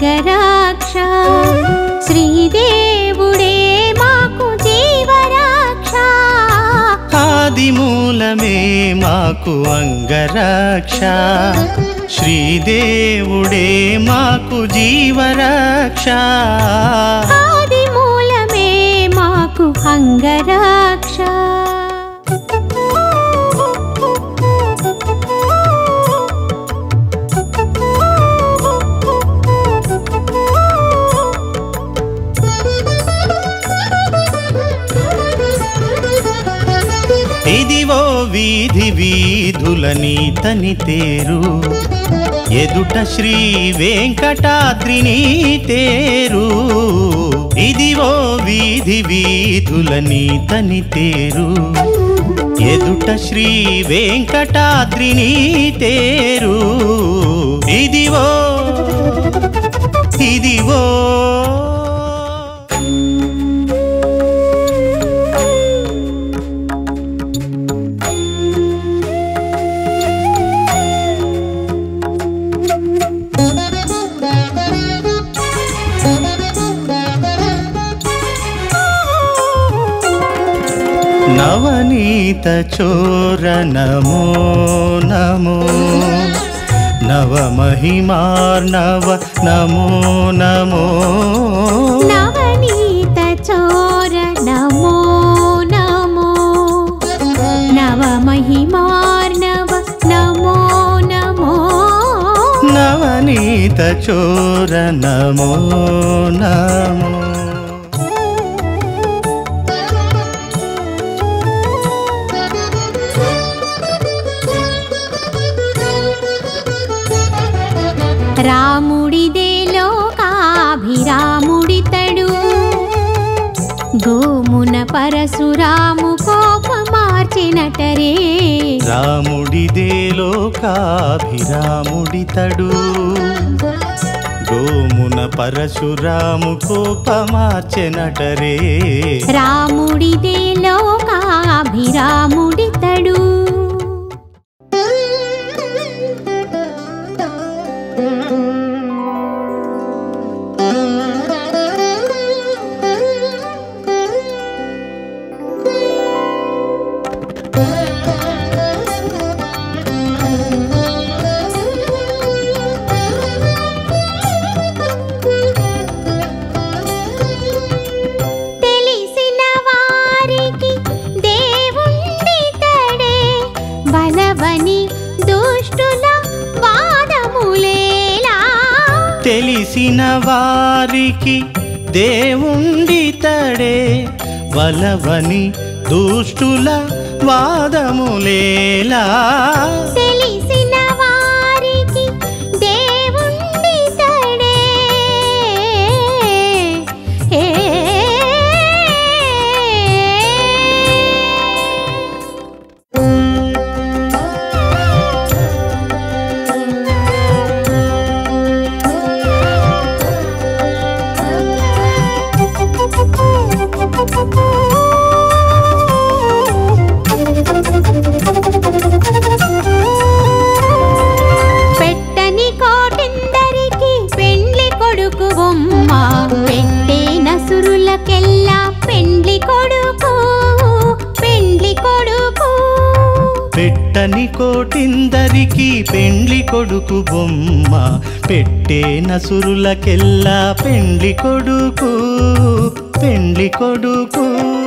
అంగరాక్ష శ్రీదేవుడే మాకు జీవరాక్ష ఆది మూలమే మాకు అంగరక్ష శ్రీదేవుడే మాకు జీవరక్ష ఆది మూలమే మాకు అంగరాక్ష ఇదివో వీధి వీధులని తని తేరు ఎదుట శ్రీ వెంకటాద్రిని తేరు ఇదివో వీధి వీధులని తని తేరు ఎదుట శ్రీ వెంకటాద్రిని తేరు ఇదివో ఇదివో నవనీత చోర నమో నమో నవమహిమార్నవ నమో నమో నవనీత చోర నమో నమో నవమహిమార్నవ నమో నమో నవనీత చోర నమో నమో రాముడిదే లోకాభిరాముడితడు గోమున పరశురాము కోపమార్చినటరే రాముడిదే లోకాభిరాముడితడు గోమున పరశురాము కోపమార్చెనటరే రాముడిదే లోకాభిరాముడితడు తెలిసిన వారికి దేవుండితడే బలవని దుష్టుల వాదములేలా తెలిసిన వారికి దేవుండితడే వలవని దుష్టుల వాదములేలా తెలిసిన వారికి దేవుండితడే ఏ పెట్టని కోటిందరికి పెండ్లి కొడుకు బొమ్మ పెట్టే నసురులకెల్లా పెండ్లి కొడుకు పెండ్లి కొడుకు పెట్టని కోటిందరికి పెండ్లి కొడుకు బొమ్మ పెట్టే నసురులకెల్లా పెండ్లి కొడుకు పెండ్లి కొడుకు